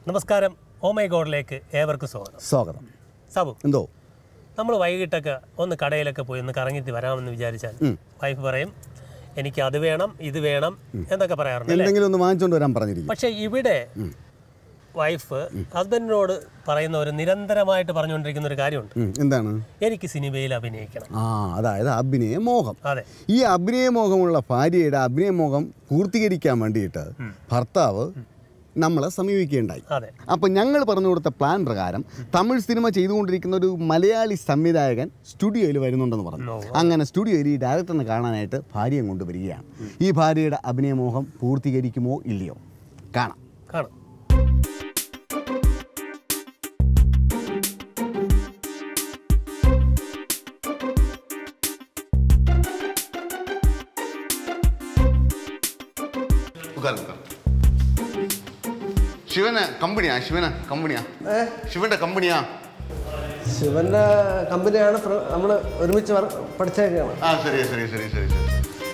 നമസ്കാരം oh my ഗോഡിലേക്ക് ഏവർക്കും സ്വാഗതം സ്വാഗതം സാബു എന്തോ നമ്മൾ വൈകിട്ടൊക്കെ ഒന്ന് കടയിലൊക്കെ പോയി ഒന്ന് കറങ്ങിട്ട് വരാമെന്ന് വിചാരിച്ചാൽ വൈഫ് പറയും എനിക്ക് അത് വേണം ഇത് വേണം എന്നൊക്കെ പറയാറുണ്ട് അല്ലേ എന്തെങ്കിലും ഒന്ന് വാങ്ങിച്ചുകൊണ്ട് വരാൻ പറഞ്ഞിരിക്കും പക്ഷേ ഇവിടെ വൈഫ് ഹസ്ബൻഡിനോട് പറയുന്ന ഒരു നിരന്തരമായിട്ട് പറഞ്ഞുകൊണ്ടിരിക്കുന്ന ഒരു കാര്യമുണ്ട് ഉം, എന്താണ് എനിക്ക് സിനിമയിൽ അഭിനയിക്കണം ആ അതായത് അഭിനയ മോഹം അതെ ഈ അഭിനയ മോഹമുള്ള ഭാര്യയുടെ അഭിനയ മോഹം പൂർത്തീകരിക്കാൻ വേണ്ടിയിട്ട് ഭർത്താവ് നമ്മളെ സമീപിക്കുകയുണ്ടായി അതെ അപ്പോൾ ഞങ്ങൾ പറഞ്ഞു കൊടുത്ത പ്ലാൻ പ്രകാരം തമിഴ് സിനിമ ചെയ്തുകൊണ്ടിരിക്കുന്ന ഒരു മലയാളി സംവിധായകൻ സ്റ്റുഡിയോയിൽ വരുന്നുണ്ടെന്ന് പറഞ്ഞു അങ്ങനെ സ്റ്റുഡിയോയിൽ ഈ ഡയറക്ടറിനെ കാണാനായിട്ട് ഭാര്യയും കൊണ്ടുവരികയാണ് ഈ ഭാര്യയുടെ അഭിനയമോഹം പൂർത്തീകരിക്കുമോ ഇല്ലയോ കാണാം കാണാം ഉക്കാർ ഉക്കാർ ശിവന് കമ്പനിയാ ശിവന് കമ്പനിയാ ശിവന്റെ കമ്പനിയാ ശിവന്റെ കമ്പനിയാണ് നമ്മൾ ഒരുമിച്ച് വർ- പഠിച്ചേക്കാണ് ആ ശരി ശരി ശരി ശരി ശരി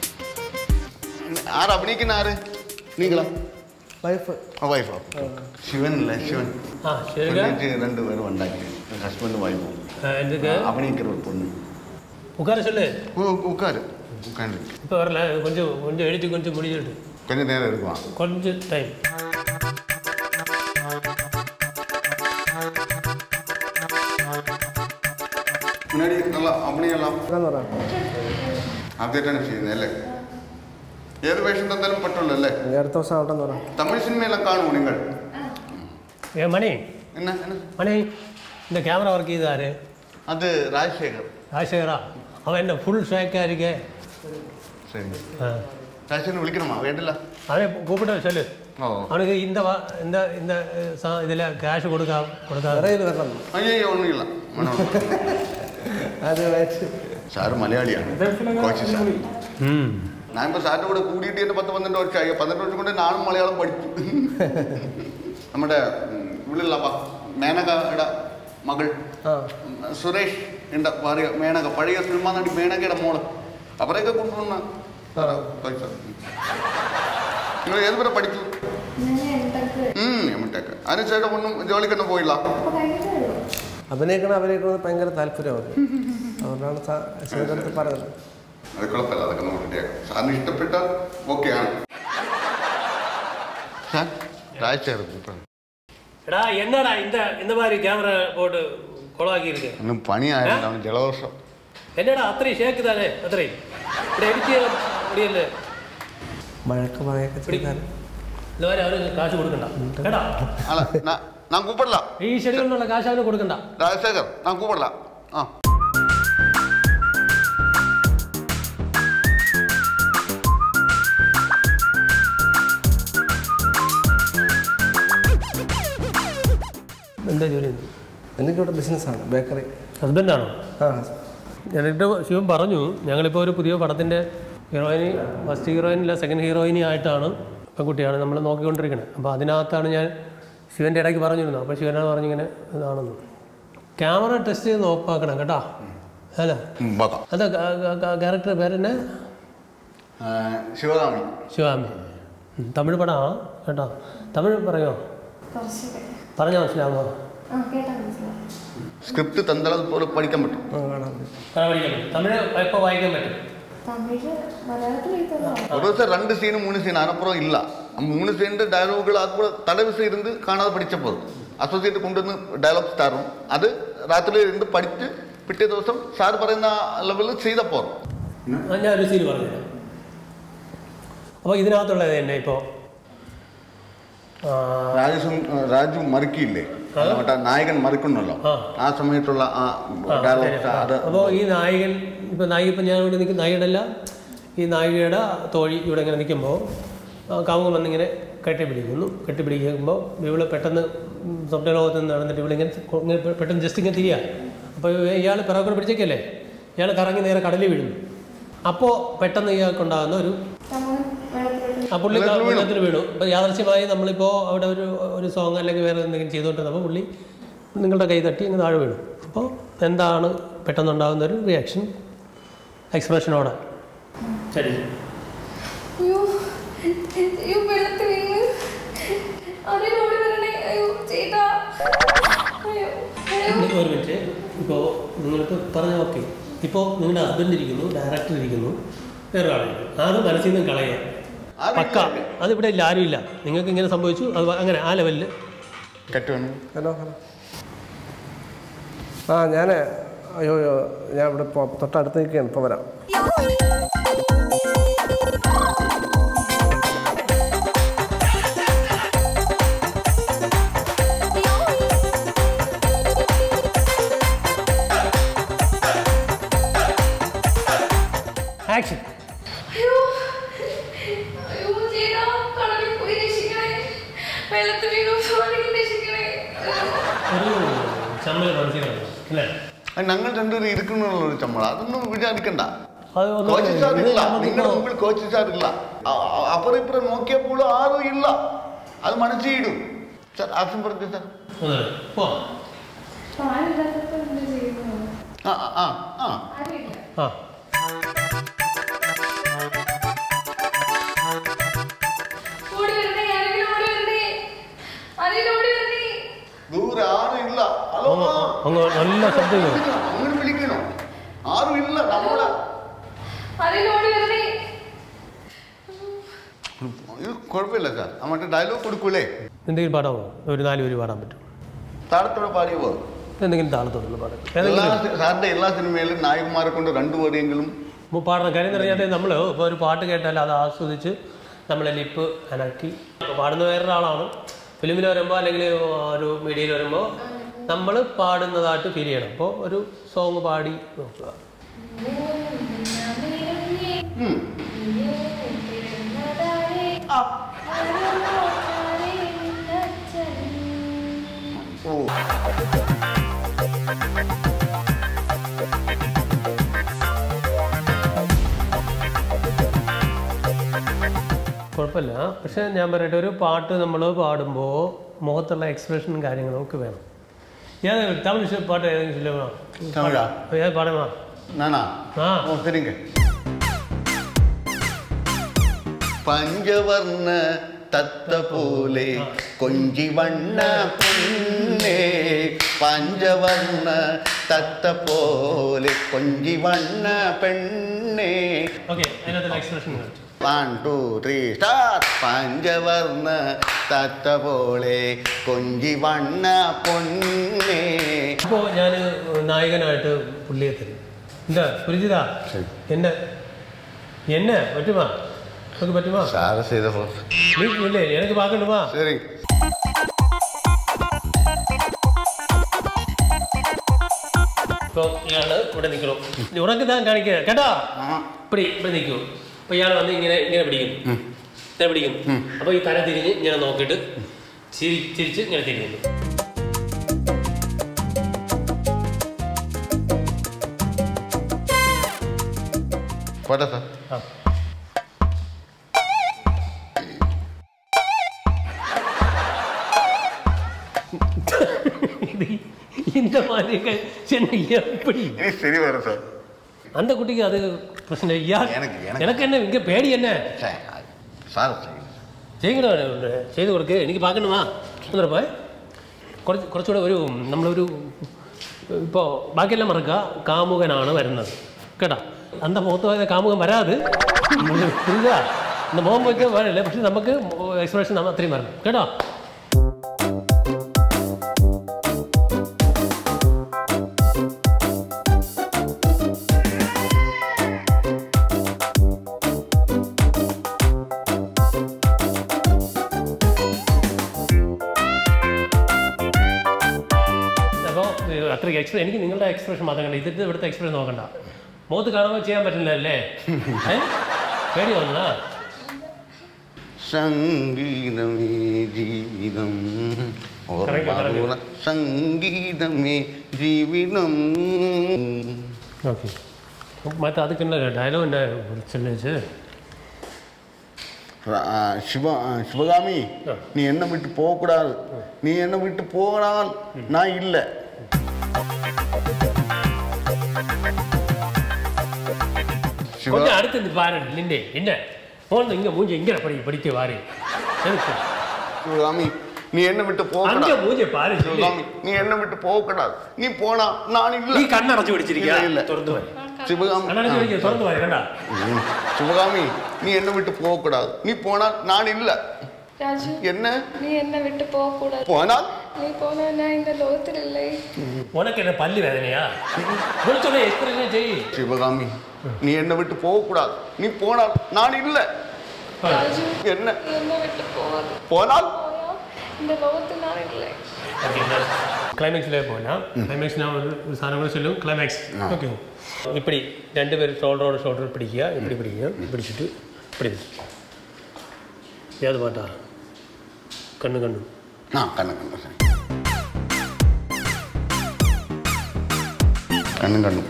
ആര് അഭിനയിക്കുന്ന ആര് നീങ്ങളാ വൈഫ് ആ വൈഫാ ശിവനല്ലേ ശിവൻ ആ ശരി എന്നിട്ട് രണ്ടുപേരും ഉണ്ടാക്കി ഹസ്ബൻഡും വൈഫും எனக்கு അഭിനയിக்கிற ஒரு பொண்ணு உட்கார சொல்லு உ- உட்காரு உட்காந்து இப்போ வரல கொஞ்சம் கொஞ்சம் எடிட்டு கொஞ்சம் முடிஞ்சிட்டு கொஞ்சம் நேரம் இருக்குவான் கொஞ்சம் டைம் മുന്നാടി നല്ല അഭിനയെല്ലാം എന്താന്ന് പറയാം ആദ്യമായിട്ടാണ് ചെയ്യുന്നത് അല്ലേ ഏത് വേഷം തന്നാലും പറ്റുള്ളൂ അല്ലേ ഇനി അടുത്ത ദിവസം ആവട്ടെ എന്ന് പറയാം തമിഴ് സിനിമയെല്ലാം കാണുമോ നിങ്ങൾ ஏ மணி എന്നാ എന്നാ மணி இந்த கேமரா ஒர்க் இது யாரு അത് രാജശേഖർ ராஜசேகரா அவன் என்ன ஃபுல் ஷேக்காக இருக்கே ശരി ஆ. രാജശേഖരനെ വിളിക്കണമാ വേണ്ടില്ല அவன் கூப்பிட்டு சொல்லு ഓ அவனுக்கு இந்த வா இந்த இந்த சா- ഇതിൽ ക്യാഷ് കൊടുക്കാ കൊടുക്കാ വിറയിൽ വരണം അയ്യോ ഒന്നുമില്ല അത് വെച്ച് സാറ് മലയാളിയാണ് കോച്ച് സാർ ഞാൻ ഇപ്പോൾ സാറിൻ്റെ കൂടെ കൂടിയിട്ട് എൻ്റെ പത്ത് പന്ത്രണ്ട് വർഷമായി പന്ത്രണ്ട് വർഷം കൊണ്ട് ഞാനും മലയാളം പഠിച്ചു നമ്മുടെ ഉം, ഇവിടെയുള്ള പ- മേനകയുടെ മകൾ ആ ഉം, സുരേഷ് എൻ്റെ ഭാര്യ മേനക പഴയ സിനിമ നടി മേനകയുടെ മോള് അവരെയൊക്കെ കൊണ്ടുവന്ന സാറാ, കോച്ച് സാർ. നിങ്ങൾ ഏത് വരെ പഠിച്ചു എമ്മിട്ടൊക്കെ അതിനുശേഷം ഒന്നും ജോലിക്കൊന്നും പോയില്ല അഭിനയിക്കണം അഭിനയിക്കണം ഭയങ്കര താല്പര്യമാണ് അതുകൊണ്ടാണ് സാ- ശിവന്റെ അടുത്ത് പറയുന്നത് അത് കുഴപ്പമില്ല അതൊക്കെ നമുക്ക് റെഡിയാക്കാം സാറിന് ഇഷ്ടപ്പെട്ടാൽ ഓക്കെയാണ് സാർ രാജശേഖർ എടാ എന്നടാ இந்த இந்த மாதிரி கேமரா போட்டு கொളാക്കി இருக்கு ഒന്നും പണിയായിരുന്നു അവന് ജലദോഷം എന്നടാ അത്രയും ഷേക്ക് താനേ അത്രയും ഇവിടെ എഡിറ്റ് ചെയ്യാൻ മുടിയല്ലേ മഴക്ക് മഴയൊക്കെ ചെയ്താൽ ഇതുവരെ അവന് കാശ് കൊടുക്കണ്ട കേട്ടാ അല്ല നാ- ഞാൻ കൂപ്പിടല ഈ ഷെഡ്യൂളിനുള്ള കാശ് അവന് കൊടുക്കണ്ട രാജശേഖർ ഞാൻ കൂപ്പിടല ആ എന്താ ജോലി എനിക്കിവിടെ ബിസിനസ്സാണ് ബേക്കറി ഹസ്ബൻഡാണോ ആ എന്നിട്ട് ശിവൻ പറഞ്ഞു ഞങ്ങളിപ്പോൾ ഒരു പുതിയ പടത്തിൻ്റെ ഹീറോയിനി ഫസ്റ്റ് ഹീറോയിനില്ല സെക്കൻഡ് ഹീറോയിനി ആയിട്ടാണ് പെൺകുട്ടിയാണ് നമ്മൾ നോക്കിക്കൊണ്ടിരിക്കുന്നത് അപ്പോൾ അതിനകത്താണ് ഞാൻ ശിവൻ്റെ ഇടയ്ക്ക് പറഞ്ഞിരുന്നു അപ്പോൾ ശിവനാണ് പറഞ്ഞിങ്ങനെ ഇതാണെന്ന് ക്യാമറ ടെസ്റ്റ് ചെയ്ത് നോപ്പാക്കണം കേട്ടോ അല്ല ഉം, നോക്കാം അത് ക്യാരക്ടർ പേരെന്നെ ആ, ശിവകാമി ശിവാമി ഉം, തമിഴ് പടമാണ് കേട്ടോ തമിഴ് പറയോ കുറച്ചൊക്കെ പറഞ്ഞാൽ മനസ്സിലാവോ ആ കേട്ടാ മനസ്സിലാവും സ്ക്രിപ്റ്റ് തന്നത് പോലെ പഠിക്കാൻ പറ്റും ആ കാണാം പഠിക്കാൻ പറ്റും തമിഴ് ഇപ്പോൾ വായിക്കാൻ പറ്റും തമിഴ് മലയാളത്തിൽ എഴുതുന്നതാണ് ഒരു ദിവസം രണ്ട് സീന് മൂന്ന് സീൻ അതിനപ്പുറം ഇല്ല ആ മൂന്ന് സീനിന്റെ ഡയലോഗുകൾ അതുപോലെ തലവിസ ഇരുന്ന് കാണാതെ പഠിച്ചപ്പോൾ അസോസിയേറ്റ് കൊണ്ടുവന്ന് ഡയലോഗ്സ് തരും അത് രാത്രി ഇരുന്ന് പഠിച്ച് പിറ്റേ ദിവസം സാർ പറയുന്ന ലെവലിൽ ചെയ്തപ്പോൾ ആ, ഞാൻ ഒരു സീൻ പറഞ്ഞുതരാം അപ്പോൾ ഇതിനകത്തുള്ളത് തന്നെ ഇപ്പോൾ രാജു രാജു മറിക്കില്ലേ മറ്റേ നായകൻ മറിക്കണല്ലോ ആ. ആ സമയത്തുള്ള ആ ഡയലോഗ്സ് അത് അപ്പോൾ ഈ നായകൻ ഇപ്പോൾ നായിക ഇപ്പം ഞാൻ ഇവിടെ നിൽക്കുന്ന നായികയുടെ അല്ല ഈ നായികയുടെ തോഴി ഇവിടെ ഇങ്ങനെ നിൽക്കുമ്പോൾ കാമുകൻ വന്നിങ്ങനെ കെട്ടിപ്പിടിക്കുന്നു കെട്ടിപ്പിടിക്കുമ്പോൾ ഇവള് പെട്ടെന്ന് സ്വപ്നലോകത്ത് നിന്ന് നടന്നിട്ട് ഇവിടെ ഇങ്ങനെ കൊ- ഇങ്ങനെ പെ- പെട്ടെന്ന് ജസ്റ്റ് ഇങ്ങനെ തിരിയാ അപ്പോൾ ഇയാൾ പിറകോട് പിടിച്ചേക്കല്ലേ ഇയാൾ കറങ്ങി നേരെ കടലിൽ വീഴുന്നു അപ്പോൾ പെട്ടെന്ന് ഇയാൾക്കുണ്ടാകുന്ന ഒരു തമിഴ് വെള്ളത്തിലോട്ട് ആ പുള്ളി വെള്ളത്തിൽ വീണു അപ്പോൾ യാദർശ്യമായി നമ്മളിപ്പോൾ അവിടെ ഒരു ഒരു സോങ് അല്ലെങ്കിൽ വേറെ എന്തെങ്കിലും ചെയ്തുകൊണ്ടിരുന്നപ്പോൾ പുള്ളി നിങ്ങളുടെ കൈ തട്ടി അങ്ങ് താഴെ വീണു അപ്പോൾ എന്താണ് പെട്ടെന്നുണ്ടാകുന്ന ഒരു റിയാക്ഷൻ എക്സ്പ്രഷനോടെ ശരി അയ്യോ അയ്യോ വെള്ളത്തിൽ വീണ് ആരെയും ഓടി വരണേ അയ്യോ നിങ്ങൾ ഒരു മിനിറ്റ് ഇപ്പോൾ നിങ്ങൾക്ക് പറഞ്ഞ ഓക്കെ ഇപ്പോൾ നിങ്ങളുടെ ഹസ്ബൻഡ് ഇരിക്കുന്നു ഡയറക്ടർ ഇരിക്കുന്നു വേറെ ആളിരിക്കുന്നു അത് മനസ്സിൽ നിന്ന് കളയാം പക്ക അതിവിടെ ഇല്ല ആരുമില്ല നിങ്ങൾക്ക് ഇങ്ങനെ സംഭവിച്ചു അത് അങ്ങനെ ആ ലെവലിൽ കെട്ടുവേണം ഹലോ ഹലോ ആ ഞാൻ അയ്യോ അയ്യോ ഞാൻ ഇവിടെ ഇപ്പോൾ തൊട്ടടുത്ത് നിൽക്കുകയാണ് ഇപ്പോൾ വരാം ആക്ഷൻ അയ്യോ അയ്യോ ചേട്ടാ കടലിൽ പോയി രക്ഷിക്കണേ വെള്ളത്തിൽ വീണു പോവാണെങ്കിൽ രക്ഷിക്കണേ ഒരു ചമ്മൽ മനസ്സിൽ കിടന്നു അല്ലേ അത് ഞങ്ങൾ രണ്ടുപേരും ഇരിക്കുന്നുള്ള ഒരു ചമ്മള അതൊന്നും വിചാരിക്കണ്ട അത് ഒന്ന് കോച്ച് സാർ ഇത് ഇല്ല നമുക്കിപ്പോ- നിങ്ങളുടെ മുമ്പിൽ കോച്ച് സാർ ഇല്ല അ- അ- അപ്പുറം ഇപ്പുറം നോക്കിയപ്പോൾ ആരും ഇല്ല അത് മനസ്സിടും സാർ ആവശ്യം പറഞ്ഞു സാർ ഒന്ന് പോവാം പാലില്ലാത്തപ്പോ എന്താ ചെയ്യുന്നത് ആ ആ, ആ ആ ആരുമില്ല ആ ഓടി വരണേ ആരെങ്കിലും ഓടി വരണേ ആരെങ്കിലും ഓടി വരണേ ദൂരെ ആരും ഇല്ല ഹലോ അങ്ങ് അങ്ങ് നല്ല ശബ്ദം കേൾക്കും. അങ്ങനെ വിളിക്കണോ ആരും ഇല്ല നമ്മളെ ആരെങ്കിലും ഓടി വരണേ ഇത് കുഴപ്പമില്ല സാർ ആ മറ്റേ ഡയലോഗ് കൊടുക്കൂലേ എന്തെങ്കിലും പാടാമോ ഒരു നാല് പേര് പാടാൻ പറ്റും താഴത്തോടെ പാടിയോ എന്തെങ്കിലും താളത്തോടുള്ള പാടാം എല്ലാ ഏതെങ്കിലും സാറിന്റെ എല്ലാ സിനിമയിലും നായകന്മാരെ കൊണ്ട് രണ്ടുപേരെങ്കിലും മു- പാടണം കാര്യം എന്ന് പറഞ്ഞാൽ നമ്മൾ ഇപ്പോൾ ഒരു പാട്ട് കേട്ടാൽ അത് ആസ്വദിച്ച് നമ്മളെ ലിപ്പ് അനക്കി പാടുന്ന വേറൊരാളാണ് ഫിലിമിൽ വരുമ്പോൾ അല്ലെങ്കിൽ ഒരു മീഡിയയിൽ വരുമ്പോൾ നമ്മൾ പാടുന്നതായിട്ട് ഫീൽ ചെയ്യണം അപ്പോൾ ഒരു സോങ് പാടി നോക്കുക ഉം. ആ. ഓ കുഴപ്പമില്ല പക്ഷേ ഞാൻ പറയട്ടെ ഒരു പാട്ട് നമ്മൾ പാടുമ്പോൾ മുഖത്തുള്ള എക്സ്പ്രഷനും കാര്യങ്ങളും ഒക്കെ വേണം ഞാൻ തമിഴ് പാട്ട് ഏതെങ്കിലും ചൊല്ലുമോ തമിഴാ ഏത് പാടുമോ நானா ஆ. ஓ சரிங்க പഞ്ചവർണ്ണ തത്ത പോലെ കൊഞ്ചി വണ്ണ പൊന്നേ പഞ്ചവർണ്ണ തത്ത പോലെ കൊഞ്ചി വണ്ണ പെണ്ണേ ഓക്കെ അതിനകത്തുള്ള expression one two three star പഞ്ചവർണ്ണ തത്ത പോലെ കൊഞ്ചി വണ്ണ പൊന്നേ ഇപ്പോൾ ഞാൻ നായകനായിട്ട് പുള്ളിയെ തരും എന്താ സുരജിത എന്നെ എന്നെ പറ്റുമാ നമുക്ക് പറ്റുമാ സാറ് ചെയ്തപ്പോ നീ ഇല്ലേ എനിക്ക് പാക്കണ്ടുമാ ശരി ഇപ്പോൾ ഇയാള് ഇവിടെ നിൽക്കണം ഉറക്കെ താൻ കാണിക്കുക കേട്ടോ ഇപ്പടി ഇവിടെ നിൽക്കൂ അപ്പോൾ ഇയാൾ വന്ന് ഇങ്ങനെ ഇങ്ങനെ പിടിക്കും ഇങ്ങനെ പിടിക്കും അപ്പോൾ ഈ തല തിരിഞ്ഞ് ഇങ്ങനെ നോക്കിയിട്ട് ചിരി ചിരിച്ച് ഇങ്ങനെ തിരിഞ്ഞു പോട്ടെ സാർ ആ இது இந்த மாதிரி சென்னை எப்படி ഇനി ശരി വരും സാർ அந்த குட்டிக்கு அது பிரச்சனை ஐயா எனக்கு- எனக்கு- எனக்கு என்ன இங்க பேடி என்ன സാർ ചെയ്യും ചെയ്യണം ചെയ്ത് കൊടുക്ക് എനിക്ക് പാക്കണമാ എന്നിട്ട് കുറച്ച് കുറച്ചുകൂടെ ഒരു നമ്മളൊരു ഇപ്പോൾ ബാക്കിയെല്ലാം മറക്കുക കാമുകനാണ് വരുന്നത് കേട്ടാ അന്ത മുഖത്ത് പോയ കാമുകൻ വരാത് പുരിതാ இந்த മുഖം പോയിക്കാൻ പാടില്ല പക്ഷെ നമുക്ക് എക്സ്പ്രഷൻ നമ്മൾ അത്രയും വരണം കേട്ടോ അപ്പോൾ അത്രയ്ക്ക് എക്സ്പ്രഷൻ എനിക്ക് നിങ്ങളുടെ എക്സ്പ്രഷൻ മാത്രം കണ്ട ഇതിൻ്റെ ഇവിടുത്തെ എക്സ്പ്രഷൻ നോക്കണ്ട മുഖത്ത് കാണുമ്പോൾ ചെയ്യാൻ പറ്റില്ലല്ലേ ഏ പേടി വന്നാ സംഗീതമേ ജീവിതം കറക്റ്റ്, കറക്റ്റ്. ഓർമ്മ സംഗീതമേ ജീവിതം ஓகே மற்ற அதுக்கு என்ன டயலாக் என்ன சொல்லுச்சு ஆ, சிவ ஆ, சிவகாமி ஆ. நீ என்னை விட்டு போகக்கூடாது நீ என்னை விட்டு போனால் நான் இல்லை சிவா கொஞ்சம் அடுத்து இந்த பாரு நின்று என்ன போன இங்கே மூஞ்சி இங்கே படி படிக்க வாரு எதுக்கு சிவகாமி நீ என்ன விட்டு അഞ്ച போகக்கூடாது പൂജ പാല് ചൊല്ലി. சிவகாமி நீ என்ன விட்டு போகக்கூடாது நீ போனா நான் இல்ல ഈ കണ്ണടച്ചു പിടിച്ചിരിക്കുക ഇല്ല, ഇല്ല. തുറന്നു പോയി சிவகாமி കണ്ണടച്ചു പിടിക്കുക തുറന്നു പോയി കണ്ട ம். சிவகாமி நீ என்ன விட்டு போகக்கூடாது நீ போனா நான் இல்ல രാജു என்ன നീ എന്നെ വിട്ട് പോകൂടാ போனால் നീ പോന്നാ ഞാൻ இந்த ലോകത്തിലല്ലേ ഉനക്ക് എന്നെ പല്ല് വേദനയാ വിളിച്ചോളെ എക്സ്പ്രഷൻ ചെയ്യ് சிவகாமி நீ என்ன விட்டு போகக்கூடாது நீ போனால் நான் இல்ல രാജു என்ன നീ എന്നെ വിട്ട് പോവാതെ போனால் പോയാ இந்த ലോകത്തിൽ ഞാനില്ലേ ക്ലൈമാക്സിലേക്ക് പോകலாம் ക്ലൈമാക്സ് ഞാൻ ഒരു ഒരു സാധനം കൂടെ ചൊല്ലും ക്ലൈമാക്സ് ഓക്കെ ഇപ്പടി രണ്ടുപേരും ഷോൾഡറോട് ഷോൾഡർ പിടിക്കുക ഇപ്പടി പിടിക്കുക പിടിച്ചിട്ട് ഇപ്പടി നിൽക്കുക. ഏത് പാട്ടാ കണ്ണു കണ്ണു ആ കണ്ണും കണ്ണും ശരി. കണ്ണും കണ്ണും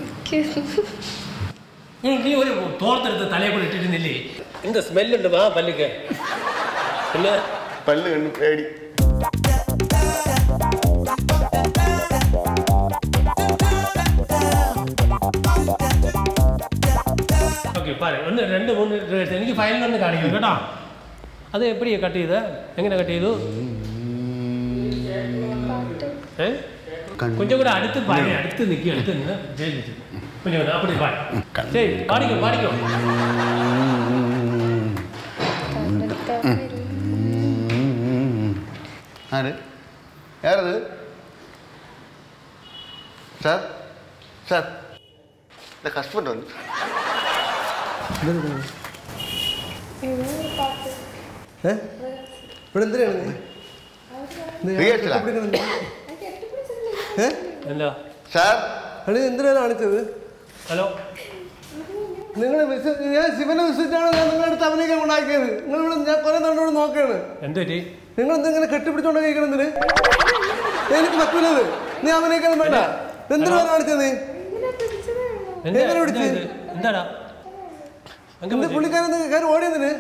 നീ നീ ഒരു തോർത്തെടുത്ത് തലയെ കൂടെ ഇട്ടിരുന്നില്ലേ എന്താ സ്മെല്ലുണ്ട് വാ പല്ലിക്ക് പിന്നെ പല്ല് കണ്ണു പേടി ഓക്കെ പാര ഒന്ന് രണ്ട് മൂന്ന് ഡ്രേസ് എനിക്ക് ഫയലിലൊന്ന് കാണിക്കണം കേട്ടോ അത് എപ്പടിയാ കട്ട് ചെയ്ത് എങ്ങനെ കട്ട് ചെയ്തു ഏ കൊഞ്ചം കൂടെ അടുത്ത് പാടി അടുത്ത് നിൽക്കുക അടുത്ത് നിന്ന് ജയിലിച്ചു കൊഞ്ചം കൂടെ അപ്പടി പാടി ശരി പാടിക്കോ പാടിക്കോ ആര് யாரது சார் சார் இந்த ஹஸ்பண்ட் வந்து ഏ ഇവിടെ എന്തിനാണ് നീ? നീ റിഹേഴ്സലാ? കെട്ടിപ്പിടിക്കുന്നത് എന്തിനാ? ഏ എന്താ சார் അളി എന്തിനാണ് കാണിച്ചത് ഹലോ നിങ്ങൾ ഞാൻ ശിവനെ വിശ്വസിച്ചാണ് ഞാൻ നിങ്ങളുടെ അടുത്ത് അഭിനയിക്കാൻ ഉണ്ടാക്കിയത് നിങ്ങൾ ഇവിടെ ഞാൻ കുറെ നാളോട് നോക്കുകയാണ് എന്ത് പറ്റി നിങ്ങൾ എന്തെങ്ങനെ കെട്ടിപ്പിടിച്ചോണ്ട് കഴിക്കണെന്തിന് എനിക്ക് പറ്റൂലത് നീ അഭിനയിക്കാൻ വേണ്ട എന്തിനാണ് കാണിച്ചത് നീ എന്താ എങ്ങനെ എന്താ വിളിച്ച്? ഇത്? എന്താടാ അങ്ങ് എന്ത് പറ്റി? പുള്ളിക്കാരൻ കാര്യം ഓടിയതിന്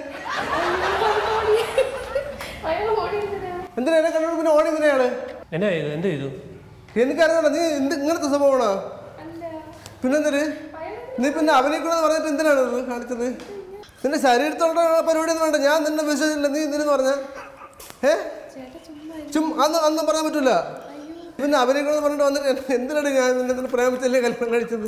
അയാൾ ഓടിയിരുന്നില്ല എന്തിനാ എന്നെ കണ്ടോണ്ട് പിന്നെ ഓടിയതിനെയാണ് എന്നാ ചെയ്തു എന്ത് ചെയ്തു എനിക്കറിയാം നീ എന്ത് ഇങ്ങനത്തെ സംഭവമാണോ അല്ല പിന്നെന്തിന് നീ പിന്നെ അഭിനയിക്കണമെന്ന് പറഞ്ഞിട്ട് എന്തിനാണ് ഇത് കാണിച്ചത് നിന്റെ ശരീരത്തോടെ പരിപാടി ഒന്നും വേണ്ട ഞാൻ നിന്നെ വിശ്വസിച്ചില്ല നീ എന്തിനെന്ന് പറഞ്ഞ ഏ ചേട്ടാ ചുമ്മാ ചും അന്ന് അന്നും പറയാൻ പറ്റൂല പിന്നെ അഭിനയിക്കണമെന്ന് പറഞ്ഞിട്ട് വന്നിട്ട് എന്നെ- എന്തിനാണ് ഞാൻ നിന്നെ ഇതിന് പ്രേമിച്ചല്ലേ കല്യാണം കഴിച്ചത്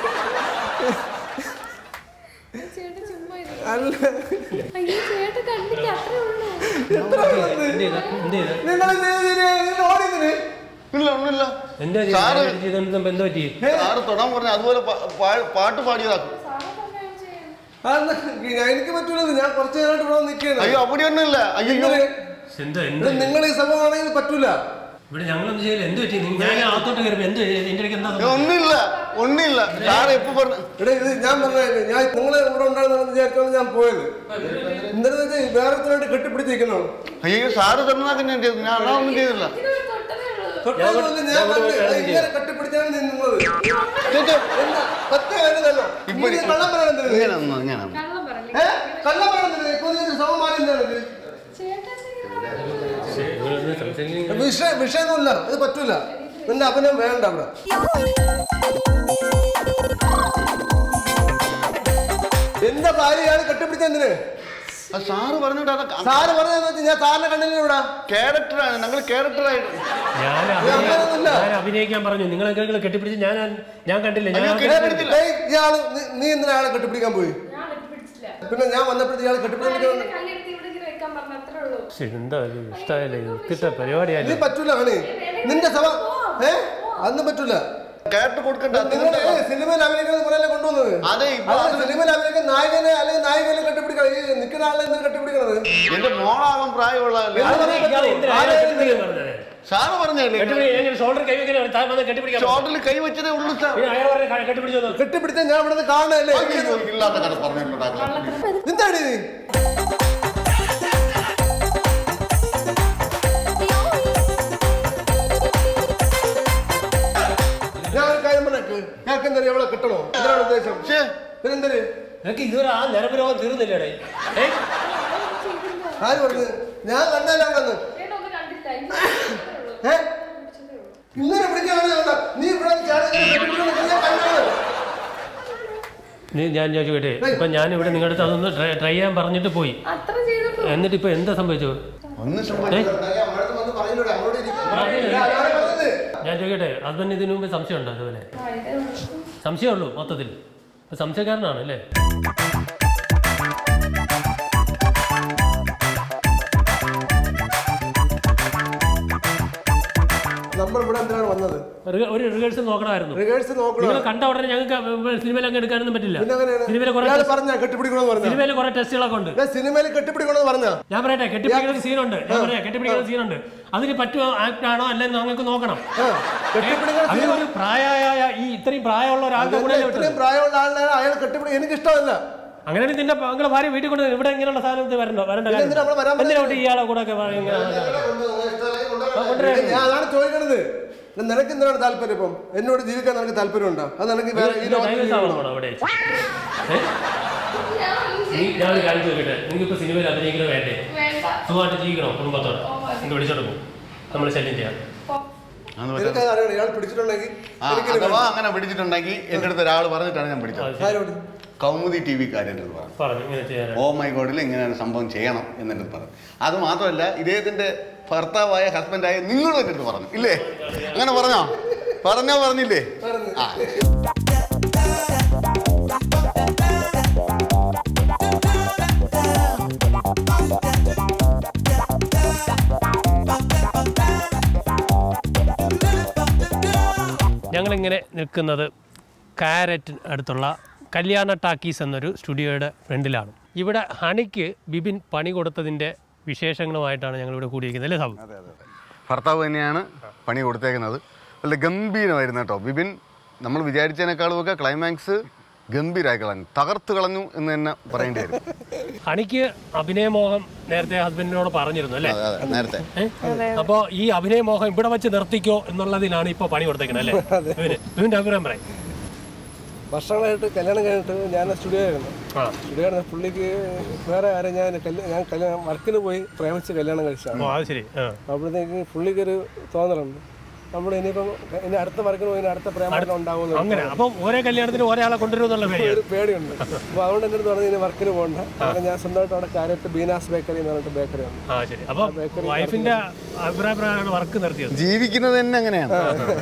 ചേട്ടാ ചുമ്മാ ഇരി. അല്ല അയ്യോ ചേട്ടാ കണ്ടില്ല അത്രേ ഉള്ളൂ എത്ര ഉള്ളത്? എന്ത് ചെയ്ത എന്ത് ചെയ്ത നിങ്ങൾ നിങ്ങൾ ഓടിയതിന് ഇല്ല ഒന്നുമില്ല എന്താ സാറ് ചെയ്തത് എന്ത് പറ്റി സാറ് തൊടാൻ പറഞ്ഞ അതുപോലെ പാ- പാ- പാട്ട് പാടിയതാക്കും സാറെ പറഞ്ഞാൽ ചെയ്യാൻ അന്ന് ഞാൻ- എനിക്ക് പറ്റൂലത് ഞാൻ കുറച്ച് നേരമായിട്ട് ഇവിടെ നിൽക്കുകയാണ് അയ്യോ അപ്പടിയൊന്നും ഇല്ല അയ്യോ എന്താ എന്ത് ഇവിടെ നിങ്ങൾ ഈ സംഭവമാണെങ്കിൽ പറ്റൂല ഇവിടെ ഞങ്ങളൊന്നും ചെയ്യില്ല എന്ത് പറ്റി നിങ്ങൾ- ഞാൻ അകത്തോട്ട് കയറി എന്ത് എന്റെ ഇടയ്ക്ക് എന്താ അയ്യോ, ഒന്നുമില്ല ഒന്നുമില്ല സാറ് എപ്പോ പറഞ്ഞു ഇവിടെ ഇത് ഞാൻ പറഞ്ഞ ഞാൻ നിങ്ങൾ ഇവിടെ ഉണ്ടാകുന്ന വിചാരിച്ചാണ് ഞാൻ പോയത് എന്താണെന്ന് വെച്ചാൽ വേറെ ഒരുത്തനായിട്ട് കെട്ടിപ്പിടിച്ചിരിക്കണോ അയ്യോ സാറ് തന്നതൊക്കെ ഞാൻ ചെയ്തു ഞാൻ അതാ ഒന്നും ചെയ്തില്ല ഇതിനൊരു തൊട്ടതേ ഉള്ളൂ തൊട്ടതൊന്നുമില്ല, ഞാൻ കണ്ട് ഇങ്ങനെ കെട്ടിപ്പിടിച്ചാണ് നീ നിന്നത് എന്താ സത്യം അതിന് തന്നെ ഇപ്പൊ നീ കള്ളം പറയണത് ഇങ്ങനെ ഒന്നും ഇങ്ങനെ ഒന്നും. കള്ളം പറഞ്ഞു ഏ കള്ളം പറയണത് ഇപ്പൊ നീ സമം മാറി എന്താണിത് ചേട്ടാ വിഷയം വിഷയമൊന്നുമില്ല ഇത് പറ്റൂല നിന്റെ അഭിനയം വേണ്ട അവിടെ എന്റെ ഭാര്യയാണ് കെട്ടിപ്പിടിച്ചെന്തിന് ആ സാറ് പറഞ്ഞിട്ട് അതൊക്കെ സാറ് പറഞ്ഞതെന്ന് വെച്ചാൽ ഞാൻ സാറിനെ കണ്ടില്ല ഇവിടെ ക്യാരക്ടറാണ് ഞങ്ങൾ ക്യാരക്ടറായിട്ട് ഞാൻ ഇത് അങ്ങനെയൊന്നുമില്ല. ഞാൻ അഭിനയിക്കാൻ പറഞ്ഞു നിങ്ങൾ എന്തെങ്കിലും കെട്ടിപ്പിടിച്ച് ഞാൻ ഞാൻ കണ്ടില്ല ഞാൻ അയ്യോ, ആ- കെട്ടിപ്പിടിച്ചില്ല. ഏയ്, ഇയാള് നീ- നീ എന്തിനാ ആളെ കെട്ടിപ്പിടിക്കാൻ പോയി ഞാൻ വെട്ടിപ്പിടിച്ചില്ല പിന്നെ ഞാൻ വന്നപ്പോഴത്തെ ഇയാൾ കെട്ടിപ്പിടിക്കാൻ കല്ലെടുത്ത് ഇവിടെ ഇങ്ങനെ വെക്കാൻ പറഞ്ഞു അത്രേ ഉള്ളൂ ശ്ശെ, എന്താ ഇത് ഇഷ്ടമായില്ല ഇത് കിട്ട നീ പരിപാടിയല്ല പറ്റൂല ആണ് നിന്റെ സഭ ഏ അതൊന്നും പറ്റൂല ക്യാരക്ടർ കൊടുക്കണ്ട നിങ്ങൾ സിനിമയിൽ അഭിനയിക്കുന്നത് പറയല്ലേ കൊണ്ടുവന്നത് അതെ ഇപ്പൊ അത് അത് സിനിമയിൽ അഭിനയിക്കുന്ന നായകനെ അല്ലെങ്കിൽ നായികനെ കെട്ടിപ്പിടിക്കണം ഈ നിൽക്കുന്ന ആളെ എന്തിനാ കെട്ടിപ്പിടിക്കണത് എന്റെ മോളാവാൻ പ്രായമുള്ളതല്ലേ അത് പറയാൻ ഇയാൾ പറ്റുമോ? എന്തിനാ ആരെ അയാളെ കെട്ടിപ്പിടിക്കാൻ പറഞ്ഞത്? സാറ് പറഞ്ഞല്ലേ കെട്ടിപ്പിടി- എങ്ങനെ ഷോൾഡർ കൈ വെക്കാൻ താൻ വന്ന് കെട്ടിപ്പിടിക്കാൻ പറഞ്ഞു. ഷോട്ടിൽ കൈ വെച്ചതേ ഉള്ളൂ സാർ പിന്നെ അയാൾ പറഞ്ഞ കെട്ടിപ്പിടിച്ചു വന്നു. കെട്ടിപ്പിടിച്ച ഞാൻ ഇവിടെ കാണണല്ലേ അയ്യോ, ഇല്ലാത്ത കഥ പറഞ്ഞിട്ടുണ്ടാക്കാം എന്താണ് ഇത് ഞാൻ ഒരു കാര്യം പറഞ്ഞേക്ക് ഞങ്ങൾക്ക് എന്താ എവിടെ കിട്ടണോ എന്താണ് ഉദ്ദേശം ഛേ, പിന്നെന്തര് നിനക്ക് ഇതുവരെ ആ നരമ്പ് രോഗം തീർന്നില്ലേടേ ഏ ആര് പറഞ്ഞു ഞാൻ കണ്ടല്ല അവിടെ നിന്ന് ചേട്ടാ ഒന്നും കണ്ടില്ല ഇന്ന് പിടിച്ചതേ ഉള്ളൂ. ഏ പിടിച്ചതേ ഉള്ളൂ. ഇങ്ങനെ പിടിക്കാണ് കണ്ട നീ ഇവിടെ ചാടി ഇങ്ങനെ കെട്ടിപ്പിടിക്കുന്നത് ഞാൻ കണ്ടതാണ് നീ ഞാൻ ഞാൻ ചോദിക്കട്ടെ ഇപ്പൊ ഞാൻ ഇവിടെ നിങ്ങളുടെ അടുത്ത് അതൊന്ന് ട്രൈ ട്രൈ ചെയ്യാൻ പറഞ്ഞിട്ട് പോയി അത്ര ചെയ്തിട്ടുള്ളൂ എന്നിട്ട് ഇപ്പൊ എന്താ സംഭവിച്ചത് ഒന്നും സംഭവിച്ചില്ല ഞാൻ അവിടെ വന്ന് പറഞ്ഞില്ലൂടെ അങ്ങോട്ട് ഇരിക്കും അതാണ് പറഞ്ഞത് ഞാൻ ചോദിക്കട്ടെ ഹസ്ബൻഡ് ഇതിനു മുമ്പ് സംശയമുണ്ടോ അതുപോലെ ആ, ഇതേ ഉള്ളൂ. സംശയമുള്ളൂ മൊത്തത്തിൽ അപ്പൊ സംശയക്കാരനാണ് അല്ലേ നമ്മൾ ഇവിടെ എന്തിനാണ് വന്നത് ഒരു- ഒരു റിഹേഴ്സൽ നോക്കണമായിരുന്നു റിഹേഴ്സ് നോക്കണം നിങ്ങൾ കണ്ട ഉടനെ ഞങ്ങൾക്ക് സിനിമയിൽ അങ്ങ് എടുക്കാനൊന്നും പറ്റില്ല പിന്നെ അങ്ങനെയാണ് സിനിമയിൽ കുറെ ഇയാൾ പറഞ്ഞ കെട്ടിപ്പിടിക്കണമെന്ന് പറഞ്ഞ സിനിമയിൽ കുറെ ടെസ്റ്റുകളൊക്കെ ഉണ്ട് സിനിമയിൽ കെട്ടിപ്പിടിക്കണമെന്ന് പറഞ്ഞ ഞാൻ പറയട്ടെ കെട്ടിപ്പിടിക്കുന്ന സീനുണ്ട് ഞാൻ പറയാം കെട്ടിപ്പിടിക്കുന്ന സീനുണ്ട് അതിന് പറ്റുമോ ആക്ട് ആണോ അല്ലെന്ന് ഞങ്ങൾക്ക് നോക്കണം കെട്ടിപ്പിടിക്കുന്ന അതിന് ഒരു പ്രായമായ ഈ ഇത്രയും പ്രായമുള്ള ഒരാളുടെ കൂടെ ഇത്രയും പ്രായമുള്ള ആളിനെ അയാൾ കെട്ടിപ്പിടി എനിക്ക് ഇഷ്ടമല്ല അങ്ങനെയാണെങ്കിൽ നിന്റെ നിങ്ങളെ ഭാര്യ വീട്ടിൽ കൊണ്ട് ഇവിടെ ഇങ്ങനെയുള്ള സാധനത്തിൽ വരണ്ടോ വരണ്ട പിന്നെ എന്തിനാ നമ്മള് വരാൻ എന്തിനാ ഇവിടെ ഇയാളെ കൂടെ ഒക്കെ ഇങ്ങനെ ഞാൻ അതാണ് ചോദിക്കണത് ഞാൻ നിനക്ക് എന്തിനാണ് താല്പര്യം ഇപ്പം എന്നോട് ജീവിക്കാൻ നിനക്ക് താല്പര്യമുണ്ടോ അത് നിനക്ക് വേറെ ഈ ലോകത്ത് ഡൈവേഴ്സ് ജീവിക്കണോ? ആവണോ അവിടെ ഏ? ഞാൻ ഒന്നും നീ ഞാൻ ഒരു കാര്യം ചോദിക്കട്ടെ നിങ്ങൾക്കിപ്പോ സിനിമയിൽ അഭിനയിക്കണ വേണ്ടേ വേണ്ട സുഖമായിട്ട് ജീവിക്കണോ കുടുംബത്തോടെ നിങ്ങൾ വിളിച്ചോട്ട് പോകും നമ്മൾ ശല്യം ചെയ്യാം പോ. അന്ന് പറ്റും. നിനക്ക് അറിയണം ഇയാൾ പിടിച്ചിട്ടുണ്ടെങ്കിൽ ആ, അഥവാ അങ്ങനെ പിടിച്ചിട്ടുണ്ടെങ്കിൽ എൻ്റെ അടുത്ത് ഒരാൾ പറഞ്ഞിട്ടാണ് ഞാൻ പിടിച്ചത് ആരോട് കൗമുദി ടി വിക്കാരെ എൻ്റെ അടുത്ത് പറഞ്ഞു പറഞ്ഞു ഇങ്ങനെ ചെയ്യാൻ ഓ മൈ ഗോഡിൽ ഇങ്ങനെയാണ് സംഭവം ചെയ്യണം എന്ന് എൻ്റെ അടുത്ത് പറഞ്ഞു അത് മാത്രമല്ല ഇദ്ദേഹത്തിൻ്റെ ഭർത്താവായ ഹസ്ബൻഡായ നിങ്ങളും എൻ്റെ അടുത്ത് പറഞ്ഞു ഇല്ലേ അങ്ങനെ പറഞ്ഞോ പറഞ്ഞോ പറഞ്ഞില്ലേ ആ ഞങ്ങളിങ്ങനെ നിൽക്കുന്നത് കാരറ്റ് അടുത്തുള്ള കല്യാണ ടാക്കീസ് എന്നൊരു സ്റ്റുഡിയോയുടെ ഫ്രണ്ടിലാണ് ഇവിടെ ഹണിക്ക് ബിബിൻ പണി കൊടുത്തതിൻ്റെ വിശേഷങ്ങളുമായിട്ടാണ് ഞങ്ങളിവിടെ കൂടിയിരിക്കുന്നത് അല്ലേ സാബു ഭർത്താവ് തന്നെയാണ് പണി കൊടുത്തേക്കുന്നത് നല്ല ഗംഭീരമായിരുന്നു കേട്ടോ ബിബിൻ നമ്മൾ വിചാരിച്ചതിനേക്കാളും ഒക്കെ ക്ലൈമാക്സ് ഗംഭീരമായി കളഞ്ഞു തകർത്ത് കളഞ്ഞു എന്ന് തന്നെ പറയേണ്ടി വരും ഹണിക്ക് അഭിനയമോഹം നേരത്തെ ഹസ്ബൻഡിനോട് പറഞ്ഞിരുന്നു അല്ലേ അതെ അതെ നേരത്തെ ഏ? അപ്പോ ഈ അഭിനയമോഹം ഇവിടെ വെച്ച് നിർത്തിക്കോ എന്നുള്ളതിനാണ് ഇപ്പൊ പണി കൊടുത്തേക്കുന്നത് അല്ലേ ഇവന് ഇവന്റെ അഭിപ്രായം പറയും വർഷങ്ങളായിട്ട് കല്യാണം കഴിഞ്ഞിട്ട് ഞാൻ സ്റ്റുഡിയോ ആയിരുന്നു ആ സ്റ്റുഡിയോ ആയിരുന്നു പുള്ളിക്ക് വേറെ ആരും ഞാൻ കല്യാണം ഞാൻ കല്യാണം വർക്കിന് പോയി പ്രേമിച്ച് കല്യാണം കഴിച്ചതാണ് ഓ അത് ശരി ആ അപ്പോഴത്തേക്ക് പുള്ളിക്കൊരു തോന്നലുണ്ട് നമ്മൾ ഇനിയിപ്പം ഇനി അടുത്ത വർക്കിന് പോയി ഇനി അടുത്ത പ്രേമം ഉണ്ടാവുമെന്ന് അങ്ങനെ അപ്പം ഓരോ കല്യാണത്തിന് ഒരാളെ കൊണ്ടുവരുമെന്നുള്ള പേടിയാണ് ഒരു പേടിയുണ്ട് അപ്പോൾ അതുകൊണ്ട് എൻ്റെ അടുത്ത് പറഞ്ഞു ഇനി വർക്കിന് പോകണ്ട അങ്ങനെ ഞാൻ സ്വന്തമായിട്ട് അവിടെ കാര്യത്ത് ബീനാസ് ബേക്കറി എന്ന് പറഞ്ഞിട്ട് ബേക്കറി ഉണ്ട് ആ ശരി അപ്പൊ വൈഫിന്റെ അഭിപ്രായപ്രകാരമാണ് വർക്ക് നിർത്തിയത് ജീവിക്കുന്നത് തന്നെ അങ്ങനെയാണ്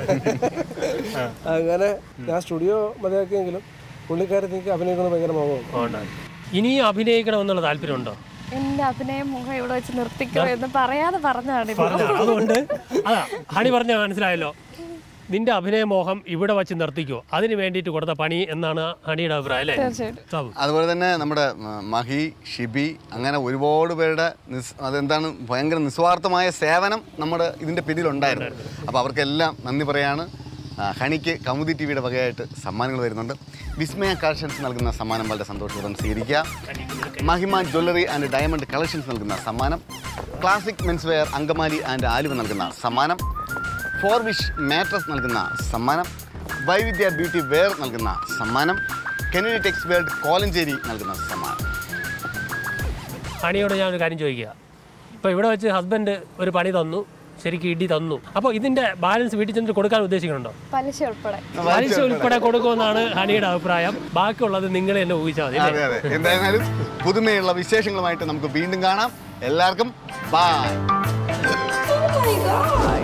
അങ്ങനെ ഞാൻ സ്റ്റുഡിയോ മതിയാക്കിയെങ്കിലും പുള്ളിക്കാരത്തേക്ക് അഭിനയിക്കുന്നത് ഭയങ്കര മോഹമാണ് അതുകൊണ്ടാണ് ഇനിയും അഭിനയിക്കണമെന്നുള്ള താല്പര്യമുണ്ടോ എന്റെ അഭിനയം മുഖം ഇവിടെ വെച്ച് നിർത്തിക്കോ എന്ന് പറയാതെ പറഞ്ഞതാണ് ഇപ്പൊ പറഞ്ഞ അതുകൊണ്ട് അതാ ഹണി പറഞ്ഞ മനസ്സിലായല്ലോ നിന്റെ അഭിനയമോഹം ഇവിടെ വച്ച് നിർത്തിക്കോ അതിന് വേണ്ടിയിട്ട് കൊടുത്ത പണി എന്നാണ് ഹണിയുടെ അഭിപ്രായം അല്ലേ തീർച്ചയായിട്ടും സാബു അതുപോലെ തന്നെ നമ്മുടെ മ, മഹി ഷിബി അങ്ങനെ ഒരുപാട് പേരുടെ നിസ് അതെന്താണ് ഭയങ്കര നിസ്വാർത്ഥമായ സേവനം നമ്മുടെ ഇതിൻ്റെ പിന്നിലുണ്ടായിരുന്നു അപ്പോൾ അവർക്കെല്ലാം നന്ദി പറയാണ് ആ, ഹണിക്ക് കൗമുദി ടി വിയുടെ വകയായിട്ട് സമ്മാനങ്ങൾ വരുന്നുണ്ട് വിസ്മയ കളക്ഷൻസ് നൽകുന്ന സമ്മാനം വളരെ സന്തോഷപൂർവ്വം സ്വീകരിക്കുക മഹിമ ജ്വല്ലറി ആൻഡ് ഡയമണ്ട് കളക്ഷൻസ് നൽകുന്ന സമ്മാനം classic men's wear Angamaly and Aluva നൽകുന്ന സമ്മാനം ഫോർ വിഷ് മാട്രസ് നൽകുന്ന സമ്മാനം വൈവിധ്യ ബ്യൂട്ടി വെയർ നൽകുന്ന സമ്മാനം കെനഡി ടെക്സ് വേൾഡ് കോലഞ്ചേരി നൽകുന്ന സമ്മാനം ഹണിയോട് ഞാൻ ഒരു കാര്യം ചോദിക്കുക ഇപ്പോൾ ഇവിടെ വെച്ച് ഹസ്ബൻഡ് ഒരു പണി തന്നു ശരിക്കും ഇടി തന്നു അപ്പോൾ ഇതിന്റെ ബാലൻസ് വീട്ടിൽ ചെന്നിട്ട് കൊടുക്കാൻ ഉദ്ദേശിക്കുന്നുണ്ടോ പലിശ ഉൾപ്പെടെ പലിശ ഉൾപ്പെടെ കൊടുക്കുമെന്നാണ് ഹണിയുടെ അഭിപ്രായം ബാക്കിയുള്ളത് നിങ്ങൾ തന്നെ ഊഹിച്ചാൽ മതി അല്ലേ? അതെ അതെ എന്തായാലും പുതുമയുള്ള വിശേഷങ്ങളുമായിട്ട് നമുക്ക് വീണ്ടും കാണാം എല്ലാവർക്കും ബൈ Oh my god